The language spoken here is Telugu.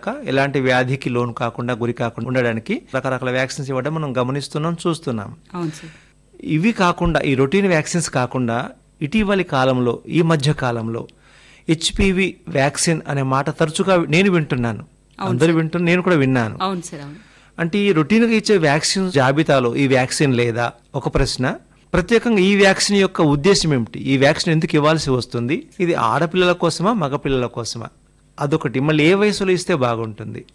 కాక ఎలాంటి వ్యాధికి లోను కాకుండా గురి కాకుండా ఉండడానికి రకరకాల వ్యాక్సిన్స్ ఇవ్వడం మనం గమనిస్తున్నాం చూస్తున్నాం అవును సార్ ఇవి కాకుండా ఈ రొటీన్ వ్యాక్సిన్స్ కాకుండా ఇటీవలి కాలంలో ఈ మధ్య కాలంలో హెచ్పివి వ్యాక్సిన్ అనే మాట తరచుగా నేను వింటున్నాను అందరూ వింటున్నా నేను కూడా విన్నాను అవును సార్ అవును అంటే ఈ రొటీన్గా ఇచ్చే వ్యాక్సిన్ జాబితాలో ఈ వ్యాక్సిన్ లేదా ఒక ప్రశ్న ప్రత్యేకంగా ఈ వ్యాక్సిన్ యొక్క ఉద్దేశం ఏమిటి ఈ వ్యాక్సిన్ ఎందుకు ఇవ్వాల్సి వస్తుంది ఇది ఆడపిల్లల కోసమా మగపిల్లల కోసమా అదొకటి మళ్ళీ ఏ వయసులో ఇస్తే బాగుంటుంది